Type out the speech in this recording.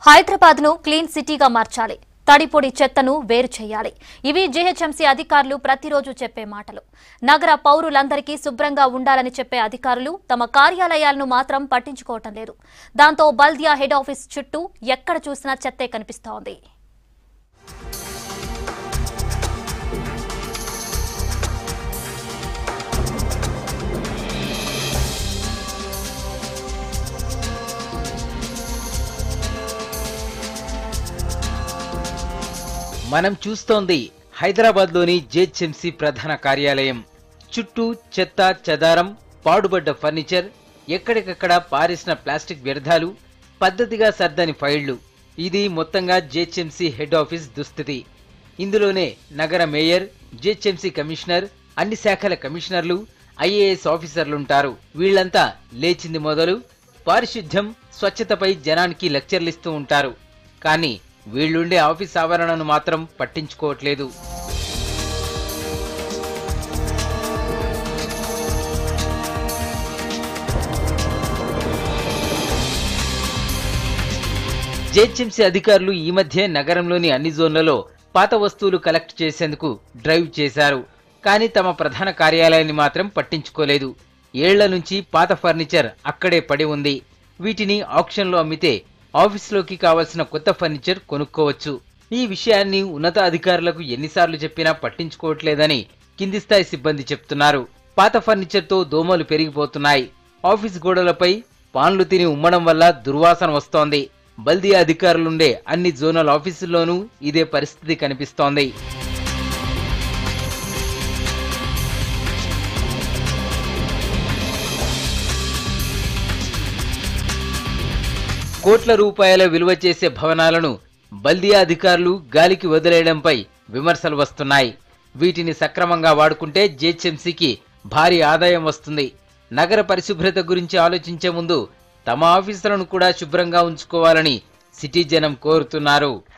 హైదరాబాద్ ను క్లీన్ సిటీగా మార్చాలి తడిపొడి చెత్తను వేరు చేయాలి ఇవి జీహెచ్ఎంసీ అధికారులు ప్రతిరోజు చెప్పే మాటలు నగర పౌరులందరికీ శుభ్రంగా ఉండాలని చెప్పే అధికారులు తమ కార్యాలయాలను మాత్రం పట్టించుకోవటం లేదు దాంతో బల్దియా హెడ్ ఆఫీస్ చుట్టూ ఎక్కడ చూసినా చెత్తే కనిపిస్తోంది మనం చూస్తోంది హైదరాబాద్లోని జేహెచ్ఎంసీ ప్రధాన కార్యాలయం చుట్టూ చెత్త చెదారం పాడుబడ్డ ఫర్నిచర్ ఎక్కడికక్కడ పారేసిన ప్లాస్టిక్ వ్యర్థాలు పద్ధతిగా సర్దని ఫైళ్లు ఇది మొత్తంగా జేహెచ్ఎంసీ హెడ్ ఆఫీస్ దుస్థితి ఇందులోనే నగర మేయర్ జేహెచ్ఎంసీ కమిషనర్ అన్ని శాఖల కమిషనర్లు ఐఏఎస్ ఆఫీసర్లుంటారు వీళ్లంతా లేచింది మొదలు పారిశుద్ధ్యం స్వచ్ఛతపై జనానికి లెక్చర్లిస్తూ ఉంటారు కానీ వీళ్ళుండే ఆఫీస్ ఆవరణను మాత్రం పట్టించుకోవట్లేదు జేహెచ్ఎంసీ అధికారులు ఈ మధ్య నగరంలోని అన్ని జోన్లలో పాత వస్తువులు కలెక్ట్ చేసేందుకు డ్రైవ్ చేశారు కానీ తమ ప్రధాన కార్యాలయాన్ని మాత్రం పట్టించుకోలేదు ఏళ్ల నుంచి పాత ఫర్నిచర్ అక్కడే పడి ఉంది వీటిని ఆక్షన్లో అమ్మితే ఆఫీసులోకి కావలసిన కొత్త ఫర్నిచర్ కొనుక్కోవచ్చు ఈ విషయాన్ని ఉన్నత అధికారులకు ఎన్నిసార్లు చెప్పినా పట్టించుకోవట్లేదని కింది స్థాయి సిబ్బంది చెప్తున్నారు పాత ఫర్నిచర్తో దోమలు పెరిగిపోతున్నాయి ఆఫీస్ గోడలపై పాన్లు తిని ఉమ్మడం వల్ల దుర్వాసన వస్తోంది బల్దీ అధికారులుండే అన్ని జోనల్ ఆఫీసుల్లోనూ ఇదే పరిస్థితి కనిపిస్తోంది కోట్ల రూపాయల విలువ చేసే భవనాలను బల్దియా అధికారులు గాలికి వదిలేయడంపై విమర్శలు వస్తున్నాయి వీటిని సక్రమంగా వాడుకుంటే జేహెచ్ఎంసీకి భారీ ఆదాయం వస్తుంది నగర పరిశుభ్రత గురించి ఆలోచించే ముందు తమ ఆఫీసులను కూడా శుభ్రంగా ఉంచుకోవాలని సిటీ జనం కోరుతున్నారు